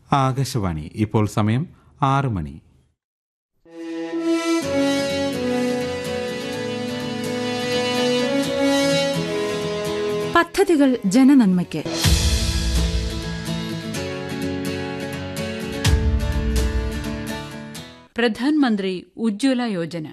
ആകാശവാണി ഇപ്പോൾ സമയം ആറ് മണി പദ്ധതികൾ ജനനന്മയ്ക്ക് പ്രധാൻമന്ത്രി ഉജ്ജ്വല യോജന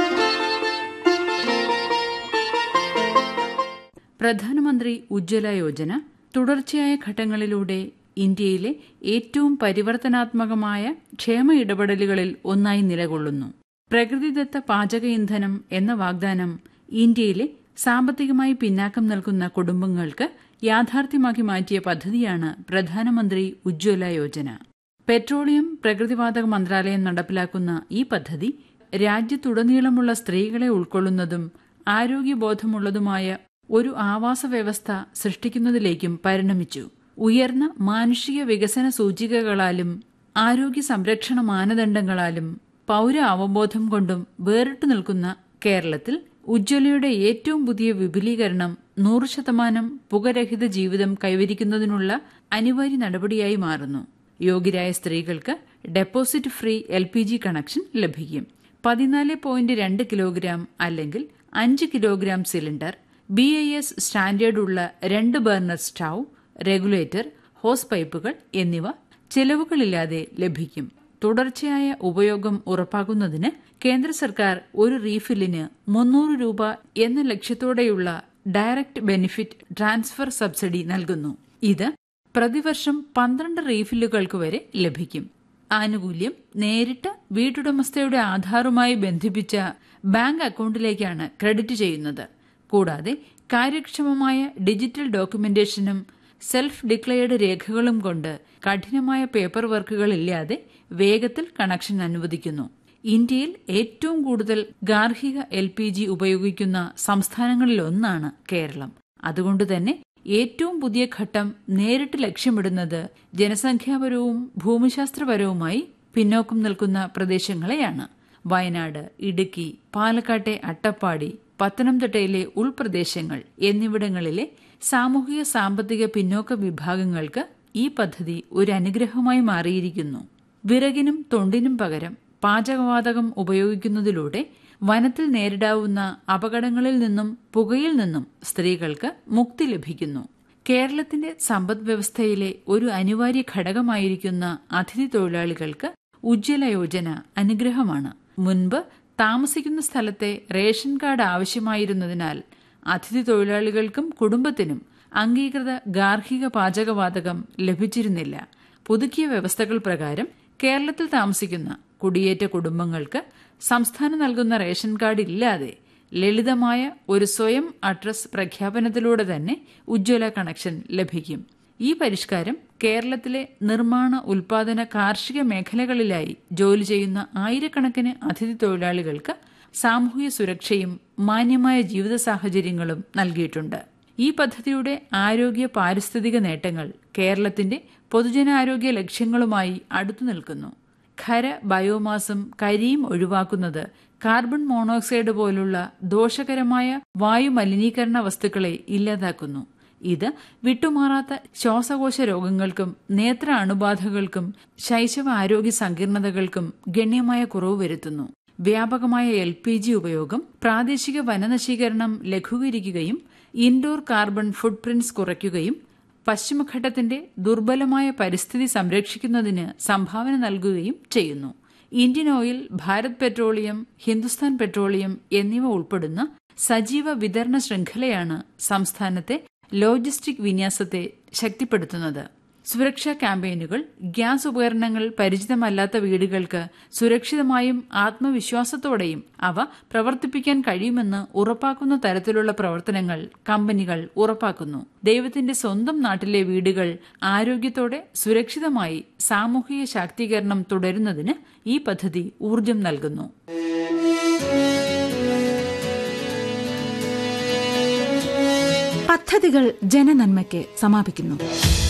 പ്രധാനമന്ത്രി ഉജ്ജ്വല യോജന തുടർച്ചയായ ഘട്ടങ്ങളിലൂടെ ഇന്ത്യയിലെ ഏറ്റവും പരിവർത്തനാത്മകമായ ക്ഷേമ ഇടപെടലുകളിൽ ഒന്നായി നിലകൊള്ളുന്നു പ്രകൃതിദത്ത പാചക ഇന്ധനം എന്ന വാഗ്ദാനം ഇന്ത്യയിലെ സാമ്പത്തികമായി പിന്നാക്കം നിൽക്കുന്ന കുടുംബങ്ങൾക്ക് യാഥാർത്ഥ്യമാക്കി മാറ്റിയ പദ്ധതിയാണ് പ്രധാനമന്ത്രി ഉജ്ജ്വല യോജന പെട്രോളിയം പ്രകൃതിവാതക മന്ത്രാലയം നടപ്പിലാക്കുന്ന ഈ പദ്ധതി രാജ്യത്തുടനീളമുള്ള സ്ത്രീകളെ ഉൾക്കൊള്ളുന്നതും ആരോഗ്യബോധമുള്ളതുമായ ഒരു ആവാസ വ്യവസ്ഥ സൃഷ്ടിക്കുന്നതിലേക്കും പരിണമിച്ചു ഉയർന്ന മാനുഷിക വികസന സൂചികകളാലും ആരോഗ്യ സംരക്ഷണ മാനദണ്ഡങ്ങളാലും പൗര അവബോധം കൊണ്ടും വേറിട്ടു നിൽക്കുന്ന കേരളത്തിൽ ഉജ്ജ്വലയുടെ ഏറ്റവും പുതിയ വിപുലീകരണം നൂറ് ശതമാനം പുകരഹിത ജീവിതം കൈവരിക്കുന്നതിനുള്ള അനിവാര്യ നടപടിയായി മാറുന്നു യോഗ്യരായ സ്ത്രീകൾക്ക് deposit free L P G connection ലഭിക്കും പതിനാല് പോയിന്റ് രണ്ട് കിലോഗ്രാം അല്ലെങ്കിൽ അഞ്ച് kilogram cylinder B I S സ്റ്റാൻഡേർഡുള്ള രണ്ട് ബർണർ സ്റ്റൗ റെഗുലേറ്റർ ഹോസ് പൈപ്പുകൾ എന്നിവ ചെലവുകളില്ലാതെ ലഭിക്കും തുടർച്ചയായ ഉപയോഗം ഉറപ്പാക്കുന്നതിന് കേന്ദ്ര സർക്കാർ ഒരു റീഫില്ലിന് മുന്നൂറ് രൂപ എന്ന ലക്ഷ്യത്തോടെയുള്ള ഡയറക്റ്റ് ബെനിഫിറ്റ് ട്രാൻസ്ഫർ സബ്സിഡി നൽകുന്നു ഇത് പ്രതിവർഷം പന്ത്രണ്ട് റീഫില്ലുകൾക്ക് വരെ ലഭിക്കും ആനുകൂല്യം നേരിട്ട് വീട്ടുടമസ്ഥയുടെ ആധാറുമായി ബന്ധിപ്പിച്ച ബാങ്ക് അക്കൗണ്ടിലേക്കാണ് ക്രെഡിറ്റ് ചെയ്യുന്നത് കൂടാതെ കാര്യക്ഷമമായ ഡിജിറ്റൽ ഡോക്യുമെന്റേഷനും സെൽഫ് ഡിക്ലെയർഡ് രേഖകളും കൊണ്ട് കഠിനമായ പേപ്പർ വർക്കുകളില്ലാതെ വേഗത്തിൽ കണക്ഷൻ അനുവദിക്കുന്നു ഇന്ത്യയിൽ ഏറ്റവും കൂടുതൽ ഗാർഹിക എൽ പി ജി ഉപയോഗിക്കുന്ന സംസ്ഥാനങ്ങളിലൊന്നാണ് കേരളം അതുകൊണ്ട് തന്നെ ഏറ്റവും പുതിയ ഘട്ടം നേരിട്ട് ലക്ഷ്യമിടുന്നത് ജനസംഖ്യാപരവും ഭൂമിശാസ്ത്രപരവുമായി പിന്നോക്കം നിൽക്കുന്ന പ്രദേശങ്ങളെയാണ് വയനാട് ഇടുക്കി പാലക്കാട്ടെ അട്ടപ്പാടി പത്തനംതിട്ടയിലെ ഉൾപ്രദേശങ്ങൾ എന്നിവിടങ്ങളിലെ സാമൂഹിക സാമ്പത്തിക പിന്നോക്ക വിഭാഗങ്ങൾക്ക് ഈ പദ്ധതി ഒരു അനുഗ്രഹമായി മാറിയിരിക്കുന്നു വിറകിനും തൊണ്ടിനും പകരം പാചകവാതകം ഉപയോഗിക്കുന്നതിലൂടെ വനത്തിൽ നേരിടാവുന്ന അപകടങ്ങളിൽ നിന്നും പുകയിൽ നിന്നും സ്ത്രീകൾക്ക് മുക്തി ലഭിക്കുന്നു കേരളത്തിന്റെ സമ്പദ് വ്യവസ്ഥയിലെ ഒരു അനിവാര്യ ഘടകമായിരിക്കുന്ന അതിഥി തൊഴിലാളികൾക്ക് ഉജ്ജ്വല യോജന അനുഗ്രഹമാണ് മുൻപ് താമസിക്കുന്ന സ്ഥലത്തെ റേഷൻ കാർഡ് ആവശ്യമായിരുന്നതിനാൽ അതിഥി തൊഴിലാളികൾക്കും കുടുംബത്തിനും അംഗീകൃത ഗാർഹിക പാചകവാതകം ലഭിച്ചിരുന്നില്ല പുതുക്കിയ വ്യവസ്ഥകൾ പ്രകാരം കേരളത്തിൽ താമസിക്കുന്ന കുടിയേറ്റ കുടുംബങ്ങൾക്ക് സംസ്ഥാനം നൽകുന്ന റേഷൻ കാർഡ് ഇല്ലാതെ ലളിതമായ ഒരു സ്വയം അഡ്രസ് പ്രഖ്യാപനത്തിലൂടെ തന്നെ ഉജ്ജ്വല കണക്ഷൻ ലഭിക്കും ഈ പരിഷ്കാരം കേരളത്തിലെ നിർമ്മാണ ഉൽപാദന കാർഷിക മേഖലകളിലായി ജോലി ചെയ്യുന്ന ആയിരക്കണക്കിന് അതിഥി തൊഴിലാളികൾക്ക് സാമൂഹിക സുരക്ഷയും മാന്യമായ ജീവിത സാഹചര്യങ്ങളും നൽകിയിട്ടുണ്ട് ഈ പദ്ധതിയുടെ ആരോഗ്യ പാരിസ്ഥിതിക നേട്ടങ്ങൾ കേരളത്തിന്റെ പൊതുജനാരോഗ്യ ലക്ഷ്യങ്ങളുമായി അടുത്തു നിൽക്കുന്നു ഖര ബയോമാസും കരിയും ഒഴിവാക്കുന്നത് കാർബൺ മോണോക്സൈഡ് പോലുള്ള ദോഷകരമായ വായു മലിനീകരണ വസ്തുക്കളെ ഇല്ലാതാക്കുന്നു ഇത് വിട്ടുമാറാത്ത ശ്വാസകോശ രോഗങ്ങൾക്കും നേത്ര അണുബാധകൾക്കും ശൈശവ ആരോഗ്യ സങ്കീർണതകൾക്കും ഗണ്യമായ കുറവ് വരുത്തുന്നു വ്യാപകമായ എൽ പി ജി ഉപയോഗം പ്രാദേശിക വനനശീകരണം ലഘൂകരിക്കുകയും ഇൻഡോർ കാർബൺ ഫുട് പ്രിന്റ്സ് കുറയ്ക്കുകയും പശ്ചിമഘട്ടത്തിന്റെ ദുർബലമായ പരിസ്ഥിതി സംരക്ഷിക്കുന്നതിന് സംഭാവന നൽകുകയും ചെയ്യുന്നു Indian oil Bharat petroleum Hindustan petroleum എന്നിവ ഉൾപ്പെടുന്ന സജീവ വിതരണ ശൃംഖലയാണ് സംസ്ഥാനത്തെ ലോജിസ്റ്റിക് വിന്യാസത്തെ ശക്തിപ്പെടുത്തുന്നത് സുരക്ഷാ ക്യാമ്പയിനുകൾ ഗ്യാസ് ഉപകരണങ്ങൾ പരിചിതമല്ലാത്ത വീടുകൾക്ക് സുരക്ഷിതമായും ആത്മവിശ്വാസത്തോടെയും അവ പ്രവർത്തിപ്പിക്കാൻ കഴിയുമെന്ന് ഉറപ്പാക്കുന്ന തരത്തിലുള്ള പ്രവർത്തനങ്ങൾ കമ്പനികൾ ഉറപ്പാക്കുന്നു ദൈവത്തിന്റെ സ്വന്തം നാട്ടിലെ വീടുകൾ ആരോഗ്യത്തോടെ സുരക്ഷിതമായി സാമൂഹിക ശാക്തീകരണം തുടരുന്നതിന് ഈ പദ്ധതി ഊർജം നൽകുന്നു പദ്ധതികൾ ജനനന്മയ്ക്ക് സമാപിക്കുന്നു